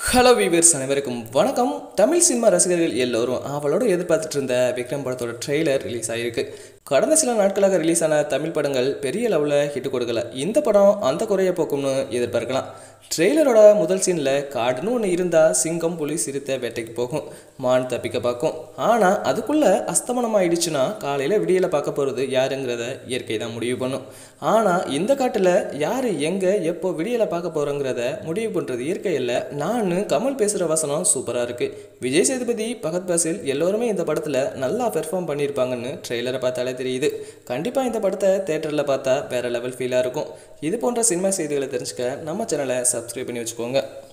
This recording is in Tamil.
ஹலோ வீவர்ஸ் அனைவருக்கும் வணக்கம் தமிழ் சினிமா ரசிகர்கள் எல்லோரும் அவளோட எதிர்பார்த்துட்டு இருந்த விக்ரம் படத்தோட ட்ரெய்லர் ரிலீஸ் ஆகிருக்கு கடந்த சில நாட்களாக ரிலீஸ் ஆன தமிழ் படங்கள் பெரிய லெவலில் ஹிட் கொடுக்கல இந்த படம் அந்த குறைய போக்கும்னு எதிர்பார்க்கலாம் ட்ரெய்லரோட முதல் சீனில் காடுன்னு ஒன்று இருந்தால் சிங்கம் புலி சிறுத்தை வேட்டைக்கு போகும் மான் தப்பிக்க பார்க்கும் ஆனால் அதுக்குள்ளே அஸ்தமனம் ஆயிடுச்சுன்னா காலையில் விடியலை பார்க்க போகிறது யாருங்கிறத இயற்கை தான் முடிவு பண்ணும் ஆனால் இந்த காட்டில் யார் எங்கே எப்போ விடியலை பார்க்க போகிறோங்கிறத முடிவு பண்ணுறது இயற்கை இல்லை நான் கமல் பேசுகிற வசனம் சூப்பராக இருக்குது விஜய் சேதுபதி பகத் பாசில் எல்லோருமே இந்த படத்தில் நல்லா பெர்ஃபார்ம் பண்ணியிருப்பாங்கன்னு ட்ரெய்லரை பார்த்தாலே தெரியுது கண்டிப்பாக இந்த படத்தை தேட்டரில் பார்த்தா வேறு லெவல் ஃபீலாக இருக்கும் இது போன்ற சினிமா செய்திகளை தெரிஞ்சுக்க நம்ம சேனலை சப்ஸ்கிரைப் பண்ணி வச்சுக்கோங்க